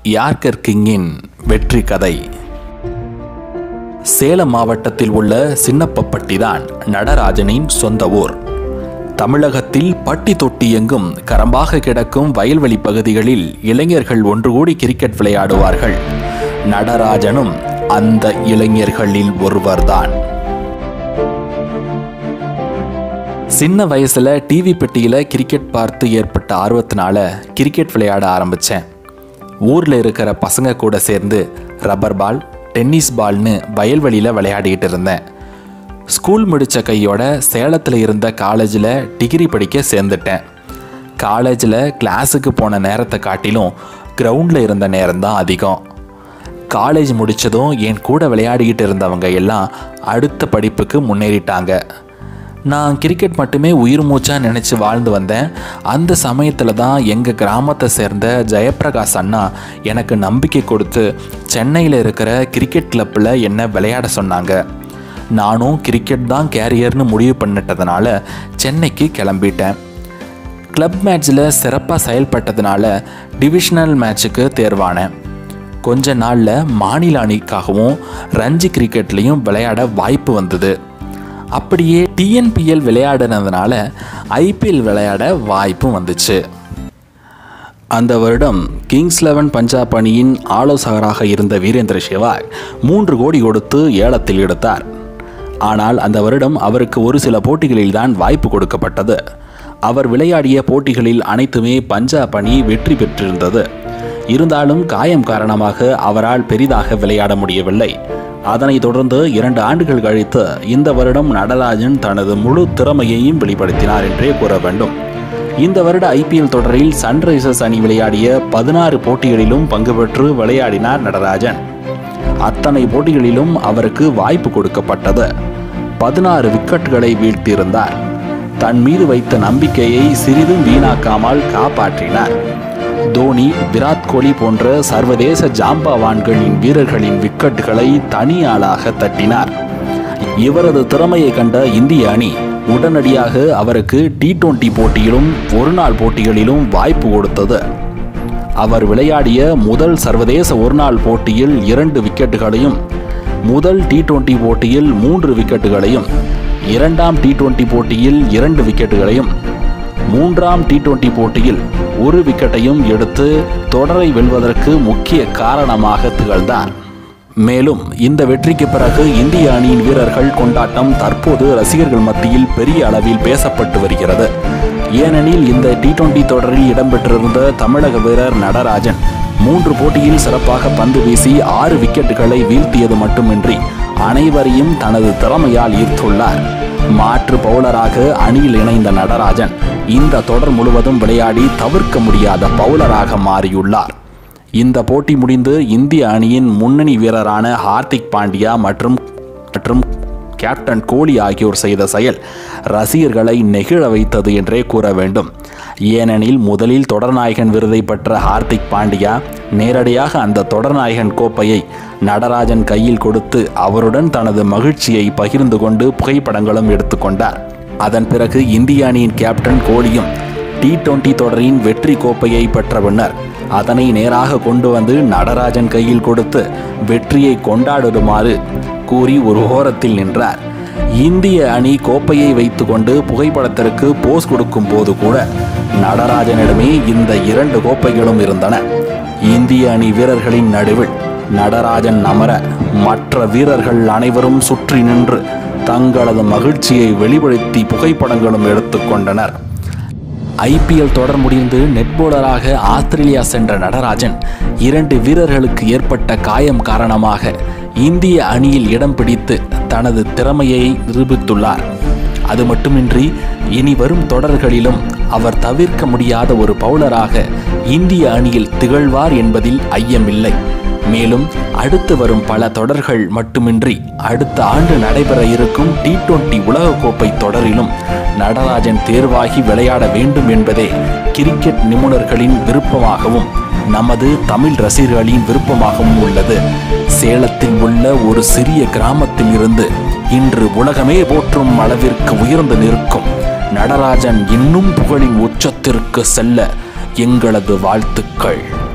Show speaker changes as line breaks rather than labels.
yorker கிங்கின் வெற்றி கதை சேலம் மாவட்டத்தில் உள்ள சின்னப்பப்பட்டிதான் நடராஜனின் சொந்த ஊர் தமிழகத்தில் பட்டி தொட்டி எங்கும் கரம்பாக கிடக்கும் வயல்வெளி பகுதிகளில் இளைஞர்கள் ஒன்று கூடி கிரிக்கெட் விளையாடுவார்கள் நடராஜனும் அந்த இளைஞர்களில் ஒருவர்தான் சின்ன வயசுல டிவி பெட்டியில கிரிக்கெட் பார்த்து ஏற்பட்ட ஆர்வத்தினால கிரிக்கெட் விளையாட ஆரம்பிச்சேன் ஊர்ல இருக்கிற பசங்க கூட சேர்ந்து ரப்பர் பால் டென்னிஸ் பால்னு வயல்வெளியில விளையாடிட்டு இருந்தேன் ஸ்கூல் முடிச்ச கையோட சேலத்தில் இருந்த காலேஜில் டிகிரி படிக்க சேர்ந்துட்டேன் காலேஜில் கிளாஸுக்கு போன நேரத்தை காட்டிலும் கிரவுண்டில் இருந்த நேரம்தான் அதிகம் காலேஜ் முடித்ததும் என் கூட விளையாடிக்கிட்டு இருந்தவங்க எல்லாம் அடுத்த படிப்புக்கு முன்னேறிட்டாங்க நான் கிரிக்கெட் மட்டுமே உயிர் மூச்சாக நினச்சி வாழ்ந்து வந்தேன் அந்த சமயத்தில் தான் எங்கள் கிராமத்தை சேர்ந்த ஜெயப்பிரகாஷ் அண்ணா எனக்கு நம்பிக்கை கொடுத்து சென்னையில் இருக்கிற கிரிக்கெட் கிளப்பில் என்னை விளையாட சொன்னாங்க நானும் கிரிக்கெட் தான் கேரியர்னு முடிவு பண்ணிட்டதுனால சென்னைக்கு கிளம்பிட்டேன் கிளப் மேட்ச்சில் சிறப்பாக செயல்பட்டதுனால டிவிஷனல் மேட்ச்சுக்கு தேர்வானேன் கொஞ்ச நாளில் மாநில அணிக்காகவும் ரஞ்சி கிரிக்கெட்லேயும் விளையாட வாய்ப்பு வந்தது அப்படியே டிஎன்பிஎல் விளையாடினதுனால ஐபிஎல் விளையாட வாய்ப்பும் வந்துச்சு அந்த வருடம் கிங்ஸ் லெவன் பஞ்சாப் அணியின் ஆலோசகராக இருந்த வீரேந்திர சேவாக் மூன்று கோடி கொடுத்து ஏலத்தில் எடுத்தார் ஆனால் அந்த வருடம் அவருக்கு ஒரு சில போட்டிகளில் தான் வாய்ப்பு கொடுக்கப்பட்டது அவர் விளையாடிய போட்டிகளில் அனைத்துமே பஞ்சாப் அணி வெற்றி பெற்றிருந்தது இருந்தாலும் காயம் காரணமாக அவரால் பெரிதாக விளையாட முடியவில்லை அதனைத் தொடர்ந்து இரண்டு ஆண்டுகள் கழித்து இந்த வருடம் நடராஜன் தனது முழு திறமையையும் வெளிப்படுத்தினார் என்றே கூற வேண்டும் இந்த வருட ஐபிஎல் தொடரில் சன்ரைசர்ஸ் அணி விளையாடிய பதினாறு போட்டிகளிலும் பங்கு பெற்று விளையாடினார் நடராஜன் அத்தனை போட்டிகளிலும் அவருக்கு வாய்ப்பு கொடுக்கப்பட்டது பதினாறு விக்கெட்டுகளை வீழ்த்தியிருந்தார் தன் மீது வைத்த நம்பிக்கையை சிறிதும் வீணாக்காமல் காப்பாற்றினார் தோனி விராட் கோலி போன்ற சர்வதேச ஜாம்பவான்களின் வீரர்களின் விக்கெட்டுகளை தனியாளாக தட்டினார் இவரது திறமையை கண்ட இந்திய அணி உடனடியாக அவருக்கு டி டுவெண்டி போட்டியிலும் ஒருநாள் போட்டிகளிலும் வாய்ப்பு கொடுத்தது அவர் விளையாடிய முதல் சர்வதேச ஒருநாள் போட்டியில் இரண்டு விக்கெட்டுகளையும் முதல் டி டுவெண்டி போட்டியில் மூன்று விக்கெட்டுகளையும் இரண்டாம் டி டுவெண்டி போட்டியில் இரண்டு விக்கெட்டுகளையும் மூன்றாம் டி டுவெண்டி போட்டியில் ஒரு விக்கெட்டையும் எடுத்து தொடரை வெல்வதற்கு முக்கிய காரணமாக திகழ்ந்தார் மேலும் இந்த வெற்றிக்கு பிறகு இந்திய அணியின் வீரர்கள் கொண்டாட்டம் தற்போது ரசிகர்கள் மத்தியில் பெரிய அளவில் பேசப்பட்டு வருகிறது ஏனெனில் இந்த டி டுவெண்டி தொடரில் இடம்பெற்றிருந்த தமிழக வீரர் நடராஜன் மூன்று போட்டியில் சிறப்பாக பந்து வீசி ஆறு விக்கெட்டுகளை வீழ்த்தியது மட்டுமின்றி அனைவரையும் தனது திறமையால் ஈர்த்துள்ளார் மாற்று பவுலராக அணியில் இணைந்த நடராஜன் இந்த தொடர் முழுவதும் விளையாடி தவிர்க்க முடியாத பவுலராக மாறியுள்ளார் இந்த போட்டி முடிந்து இந்திய அணியின் முன்னணி வீரரான ஹார்திக் பாண்டியா மற்றும் மற்றும் கேப்டன் கோலி ஆகியோர் செய்த செயல் ரசிகர்களை நெகிழ வைத்தது என்றே கூற வேண்டும் ஏனெனில் முதலில் தொடர்நாயகன் விருதை பெற்ற ஹார்திக் பாண்டியா நேரடியாக அந்த தொடர்நாயகன் கோப்பையை நடராஜன் கையில் கொடுத்து அவருடன் தனது மகிழ்ச்சியை பகிர்ந்து கொண்டு புகைப்படங்களும் எடுத்துக்கொண்டார் அதன் பிறகு இந்திய அணியின் கேப்டன் கோலியும் டி டுவெண்டி தொடரின் வெற்றி கோப்பையை பெற்ற பின்னர் அதனை நேராக கொண்டு வந்து நடராஜன் கையில் கொடுத்து வெற்றியை கொண்டாடுமாறு கூறி ஒரு ஓரத்தில் நின்றார் இந்திய அணி கோப்பையை வைத்துக்கொண்டு புகைப்படத்திற்கு போஸ் கொடுக்கும் போது கூட நடராஜனிடமே இந்த இரண்டு கோப்பைகளும் இருந்தன இந்திய அணி வீரர்களின் நடுவில் நடராஜன் அமர மற்ற வீரர்கள் அனைவரும் சுற்றி நின்று தங்களது மகிழ்ச்சியை வெளிப்படுத்தி புகைப்படங்களும் எடுத்துக்கொண்டனர் ஐபிஎல் தொடர் முடிந்து நெட் போலராக ஆஸ்திரேலியா சென்ற நடராஜன் இரண்டு வீரர்களுக்கு ஏற்பட்ட காயம் காரணமாக இந்திய அணியில் இடம் பிடித்து தனது திறமையை நிரூபித்துள்ளார் அது மட்டுமின்றி இனி வரும் தொடர்களிலும் அவர் தவிர்க்க முடியாத ஒரு பவுலராக இந்திய அணியில் திகழ்வார் என்பதில் ஐயமில்லை மேலும் அடுத்து வரும் பல தொடர்கள் மட்டுமின்றி அடுத்த ஆண்டு நடைபெற இருக்கும் டி டுவெண்டி உலகக்கோப்பை தொடரிலும் நடராஜன் தேர்வாகி விளையாட வேண்டும் என்பதே கிரிக்கெட் நிபுணர்களின் விருப்பமாகவும் நமது தமிழ் ரசிகர்களின் விருப்பமாகவும் உள்ளது சேலத்தில் உள்ள ஒரு சிறிய கிராமத்தில் இருந்து இன்று உலகமே போற்றும் அளவிற்கு உயர்ந்து நிற்கும் நடராஜன் இன்னும் புகழின் உச்சத்திற்கு செல்ல எங்களது வாழ்த்துக்கள்